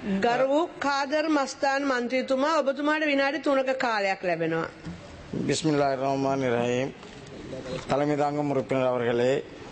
ගරු කාදර් මස්ථාන මන්ත්‍රීතුමා ඔබතුමාට විනාඩි තුනක කාලයක් ලැබෙනවා. பிஸ்மில்லாஹ் ரஹ்மான் ரஹீம் தலைமை தாங்கும் உறுப்பினர் அவர்களே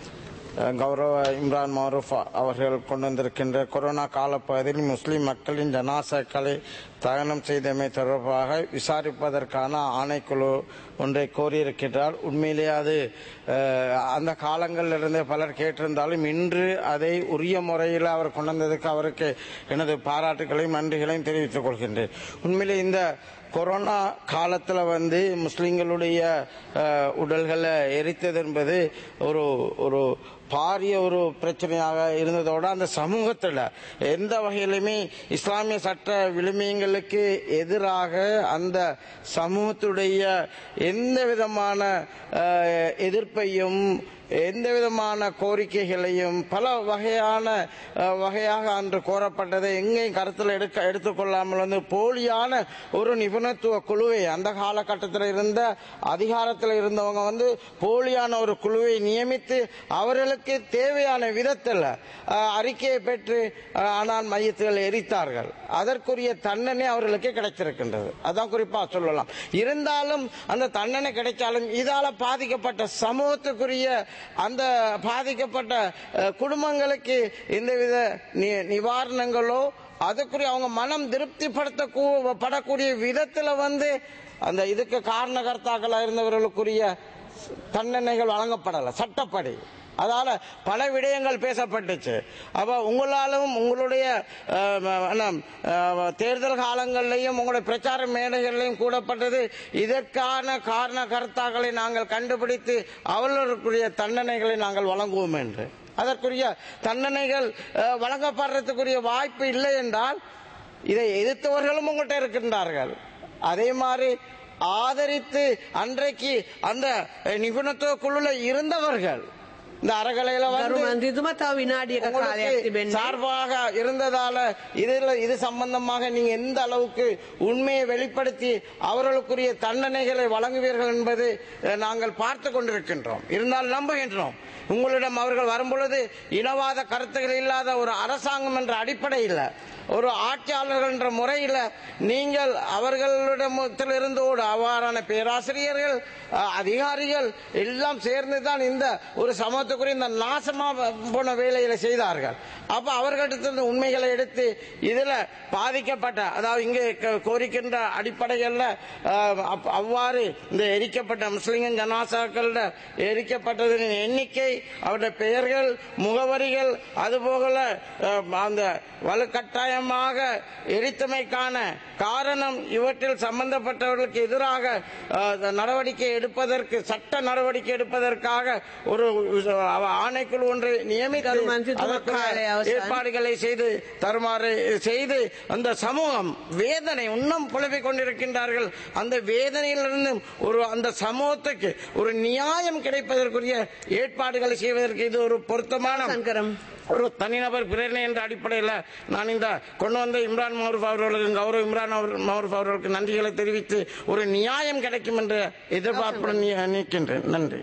அஹ், கௌரவ இம்ரான் மாரூஃப் அவர்கள் கொண்டு வந்திருக்கின்ற கொரோனா காலப்பகுதியில் முஸ்லிம் மக்களின் ஜனாசாக்களை தகனம் செய்தமை தொடர்பாக விசாரிப்பதற்கான ஆணைக்குழு ஒன்றை கோரியிருக்கிறார் உண்மையிலே அது அஹ், அந்த காலங்களிலிருந்தே பலர் கேட்டிருந்தாலும் இன்று அதை உரிய முறையில் அவர் கொண்டு வந்ததுக்கு அவருக்கு எனது பாராட்டுகளையும் நன்றிகளையும் தெரிவித்துக் கொள்கின்றேன் உண்மையிலே இந்த கொரோனா காலத்தில் வந்து முஸ்லிம்களுடைய அஹ், உடல்களை எரித்தது என்பது ஒரு ஒரு பாரிய ஒரு பிரச்சனையாக இருந்ததோடு அந்த சமூகத்தில் எந்த வகையிலுமே இஸ்லாமிய சட்ட விழுமியங்களுக்கு எதிராக அந்த சமூகத்துடைய எந்த விதமான அஹ், எதிர்ப்பையும் எந்த விதமான கோரிக்கைகளையும் பல வகையான அஹ், வகையாக அன்று கோரப்பட்டதை எங்கேயும் கருத்தில் எடுக்க எடுத்துக்கொள்ளாமல் வந்து போலியான ஒரு நிபுணத்துவ குழுவை அந்த காலகட்டத்தில் இருந்த அதிகாரத்தில் இருந்தவங்க வந்து போலியான ஒரு குழுவை நியமித்து அவர்களுக்கு தேவையான விதத்தில் அஹ், அறிக்கையை பெற்று அஹ், ஆனால் மையத்துகள் எரித்தார்கள் அதற்குரிய தண்டனை அவர்களுக்கு கிடைத்திருக்கின்றது அதான் குறிப்பா சொல்லலாம் இருந்தாலும் அந்த தண்டனை கிடைச்சாலும் இதால பாதிக்கப்பட்ட சமூகத்துக்குரிய அந்த பாதிக்கப்பட்ட அஹ், குடும்பங்களுக்கு எந்தவித நி- நிவாரணங்களோ அதுக்குரிய அவங்க மனம் திருப்திப்படுத்த கூ- படக்கூடிய விதத்துல வந்து அந்த இதுக்கு காரணகர்த்தாக்களா இருந்தவர்களுக்குரிய தண்டனைகள் வழங்கப்படல சட்டப்படி அதால பல விடயங்கள் பேசப்பட்டுச்சு அப்ப உங்களாலும் உங்களுடைய அஹ், என்ன, அஹ், தேர்தல் காலங்களிலையும் உங்களுடைய பிரச்சார மேடைகளிலையும் கூடப்பட்டது இதற்கான காரண கர்த்தாக்களை நாங்கள் கண்டுபிடித்து அவர்களுக்குரிய தண்டனைகளை நாங்கள் வழங்குவோம் என்று அதற்குரிய தண்டனைகள் அஹ், வழங்கப்படுறதுக்குரிய வாய்ப்பு இல்லை என்றால் இதை எதிர்த்தவர்களும் உங்கள்கிட்ட இருக்கின்றார்கள் அதே மாதிரி ஆதரித்து அன்றைக்கு அந்த அஹ், நிபுணத்துவ குழுல இருந்தவர்கள் இந்த அறகலையில ගරු வந்து මන්ත්‍රීතුමා තව විනාඩියක කාලයක් உங்களுக்கு තිබෙන්නේ. சார்பாக இருந்ததால இதுல இது சம்பந்தமாக நீங்க எந்த அளவுக்கு உண்மையை வெளிப்படுத்தி அவர்களுக்குரிய தண்டனைகளை வழங்குவீர்கள் என்பது அஹ், நாங்கள் பார்த்து கொண்டிருக்கின்றோம் இருந்தால் நம்புகின்றோம் உங்களிடம் அவர்கள் வரும்பொழுது இனவாத கருத்துக்கள் இல்லாத ஒரு அரசாங்கம் என்ற அடிப்படையில் ஒரு ஆட்சியாளர்கள் என்ற முறையில் நீங்கள் அவர்களிடத்திலிருந்து ஒரு அவ்வாறான பேராசிரியர்கள் அஹ், அதிகாரிகள் எல்லாம் சேர்ந்து தான் இந்த ஒரு சமத்துக்குரிய இந்த நாசமா போன வேலைகளை செய்தார்கள் அப்ப அவர்களிடத்திலிருந்து உண்மைகளை எடுத்து இதுல பாதிக்கப்பட்ட அதாவது இங்கே க- கோரிக்கின்ற அடிப்படைகள்ல அஹ், அப்- அவ்வாறு இந்த எரிக்கப்பட்ட முஸ்லிம் ஜனாசாக்கள் எரிக்கப்பட்டதின் எண்ணிக்கை அவருடைய பெயர்கள் முகவரிகள் அதுபோல அஹ், அந்த வலுக்கட்டாயமாக எரித்தமைக்கான காரணம் இவற்றில் சம்பந்தப்பட்டவர்களுக்கு எதிராக அஹ், நடவடிக்கை எடுப்பதற்கு சட்ட நடவடிக்கை எடுப்பதற்காக ஒரு அஹ், ஆணைக்குழு ஒன்றை நியமித்து கருமாந்தி அதற்குரிய துவக்காலை அவசானம். ஏற்பாடுகளை செய்து தருமாறு செய்து அந்த சமூகம் வேதனை இன்னும் புலம்பிக் கொண்டிருக்கின்றார்கள் அந்த வேதனையிலிருந்து ஒரு அந்த சமூகத்துக்கு ஒரு நியாயம் கிடைப்பதற்குரிய ஏற்பாடுகளை செய்வதற்கு இது ஒரு பொருத்தமான சங்கரம் ஒரு தனிநபர் பிரேரணை என்ற அடிப்படையில் நான் இந்த கொண்டு வந்த இம்ரான் மௌரூப் அவர்களுக்கு கௌரவ இம்ரான் அவர்- மௌரூப் அவர்களுக்கு நன்றிகளை தெரிவித்து ஒரு நியாயம் கிடைக்கும் என்ற எதிர்பார்ப்புடன் நீ- நிற்கின்றேன் நன்றி